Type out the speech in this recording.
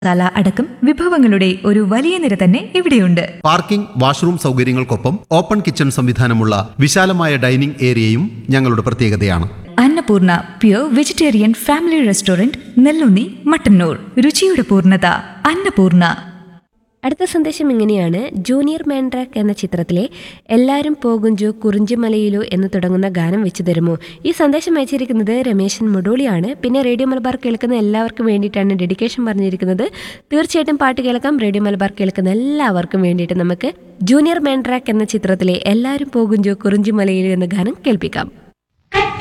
മസാല അടക്കം വിഭവങ്ങളുടെ ഒരു വലിയ നിര തന്നെ ഇവിടെയുണ്ട് പാർക്കിംഗ് വാഷ്റൂം സൗകര്യങ്ങൾക്കൊപ്പം ഓപ്പൺ കിച്ചൺ സംവിധാനമുള്ള വിശാലമായ ഡൈനിംഗ് ഏരിയയും ഞങ്ങളുടെ പ്രത്യേകതയാണ് Annapoorna pure vegetarian family restaurant Nellunni Mattannur രുചിയുടെ പൂർണ്ണത അന്നപൂർണ അടുത്ത സന്ദേശം ഇങ്ങനെയാണ് ജൂനിയർ മാൻഡ്രാക്ക് എന്ന ചിത്രത്തിലെ എല്ലാവരും പോകുഞ്ചോ കുറിഞ്ചിമലയിലോ എന്ന് തുടങ്ങുന്ന ഗാനം വെച്ചു തരുമോ ഈ സന്ദേശം അയച്ചിരിക്കുന്നത് രമേശൻ മുടോളിയാണ് പിന്നെ റേഡിയോ മലബാർ കേൾക്കുന്ന എല്ലാവർക്കും വേണ്ടിയിട്ടാണ് ഡെഡിക്കേഷൻ പറഞ്ഞിരിക്കുന്നത് തീർച്ചയായിട്ടും പാട്ട് കേൾക്കാം റേഡിയോ മലബാർ കേൾക്കുന്ന എല്ലാവർക്കും വേണ്ടിയിട്ട് നമുക്ക് ജൂനിയർ മാൻഡ്രാക്ക് എന്ന ചിത്രത്തിലെ എല്ലാവരും പോകുഞ്ചോ കുറിഞ്ചിമലയിലോ എന്ന ഗാനം കേൾപ്പിക്കാം